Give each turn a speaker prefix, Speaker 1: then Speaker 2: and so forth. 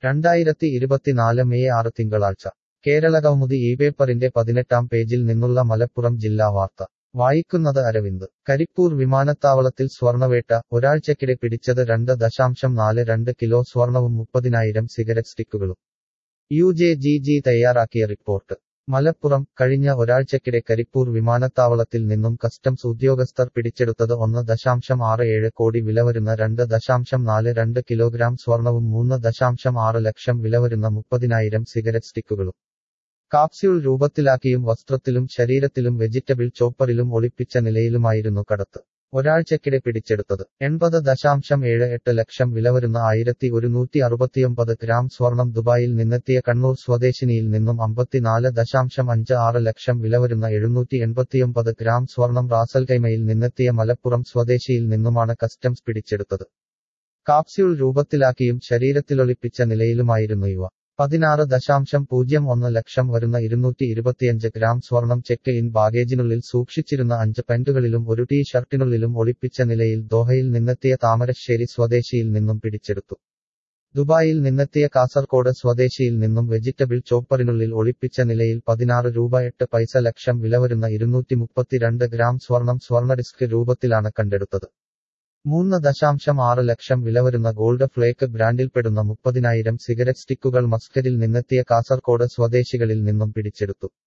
Speaker 1: രണ്ടായിരത്തി ഇരുപത്തിനാല് മെയ് ആറ് തിങ്കളാഴ്ച കേരളകൗമുദി ഈ പേപ്പറിന്റെ പതിനെട്ടാം പേജിൽ നിന്നുള്ള മലപ്പുറം ജില്ലാ വാർത്ത വായിക്കുന്നത് അരവിന്ദ് കരിപ്പൂർ വിമാനത്താവളത്തിൽ സ്വർണവേട്ട ഒരാഴ്ചക്കിടെ പിടിച്ചത് രണ്ട് ദശാംശം നാല് രണ്ട് കിലോ സ്വർണവും മുപ്പതിനായിരം സിഗരറ്റ് സ്റ്റിക്കുകളും യു ജെ ജി ജി തയ്യാറാക്കിയ റിപ്പോർട്ട് മലപ്പുറം കഴിഞ്ഞ ഒരാഴ്ചക്കിടെ കരിപ്പൂർ വിമാനത്താവളത്തിൽ നിന്നും കസ്റ്റംസ് ഉദ്യോഗസ്ഥർ പിടിച്ചെടുത്തത് ഒന്ന് ദശാംശം ആറ് ഏഴ് കോടി വിലവരുന്ന രണ്ട് ദശാംശം നാല് രണ്ട് കിലോഗ്രാം സ്വർണവും മൂന്ന് ദശാംശം ആറ് ലക്ഷം വിലവരുന്ന മുപ്പതിനായിരം സിഗരറ്റ് സ്റ്റിക്കുകളും കാപ്സ്യൂൾ രൂപത്തിലാക്കിയും വസ്ത്രത്തിലും ശരീരത്തിലും വെജിറ്റബിൾ ചോപ്പറിലും ഒളിപ്പിച്ച നിലയിലുമായിരുന്നു കടത്ത് ഒരാഴ്ചക്കിടെ പിടിച്ചെടുത്തത് എൺപത് ദശാംശം ഏഴ് എട്ട് ലക്ഷം വിലവരുന്ന ആയിരത്തി ഒരുന്നൂറ്റി അറുപത്തിയൊമ്പത് ഗ്രാം സ്വർണം ദുബായിൽ നിന്നെത്തിയ കണ്ണൂർ സ്വദേശിനിയിൽ നിന്നും അമ്പത്തിനാല് ദശാംശം അഞ്ച് ആറ് ലക്ഷം വിലവരുന്ന എഴുന്നൂറ്റി എൺപത്തിയൊമ്പത് ഗ്രാം സ്വർണം റാസൽകൈമയിൽ നിന്നെത്തിയ മലപ്പുറം സ്വദേശിയിൽ നിന്നുമാണ് കസ്റ്റംസ് പിടിച്ചെടുത്തത് കാപ്സ്യൂൾ രൂപത്തിലാക്കിയും ശരീരത്തിലൊളിപ്പിച്ച നിലയിലുമായിരുന്നു ഇവ പതിനാറ് ദശാംശം പൂജ്യം ഒന്ന് ലക്ഷം വരുന്ന ഇരുന്നൂറ്റി ഇരുപത്തിയഞ്ച് ഗ്രാം സ്വർണം ചെക്ക് ഇൻ ബാഗേജിനുള്ളിൽ സൂക്ഷിച്ചിരുന്ന അഞ്ച് പെന്റുകളിലും ഒരു ടീ ഷർട്ടിനുള്ളിലും ഒളിപ്പിച്ച നിലയിൽ ദോഹയിൽ നിന്നെത്തിയ താമരശ്ശേരി സ്വദേശിയിൽ നിന്നും പിടിച്ചെടുത്തു ദുബായിൽ നിന്നെത്തിയ കാസർകോട് സ്വദേശിയിൽ നിന്നും വെജിറ്റബിൾ ചോപ്പറിനുള്ളിൽ ഒളിപ്പിച്ച നിലയിൽ പതിനാറ് രൂപ എട്ട് പൈസ ലക്ഷം വിലവരുന്ന ഇരുന്നൂറ്റി മുപ്പത്തിരണ്ട് ഗ്രാം സ്വർണം സ്വർണ്ണ ഡിസ്ക് രൂപത്തിലാണ് കണ്ടെടുത്തത് മൂന്ന് ദശാംശം ആറ് ലക്ഷം വിലവരുന്ന ഗോൾഡ് ഫ്ലേക്ക് ബ്രാൻഡിൽപ്പെടുന്ന മുപ്പതിനായിരം സിഗരറ്റ് സ്റ്റിക്കുകൾ മസ്കറ്റിൽ നിന്നെത്തിയ കാസർകോട് സ്വദേശികളിൽ നിന്നും പിടിച്ചെടുത്തു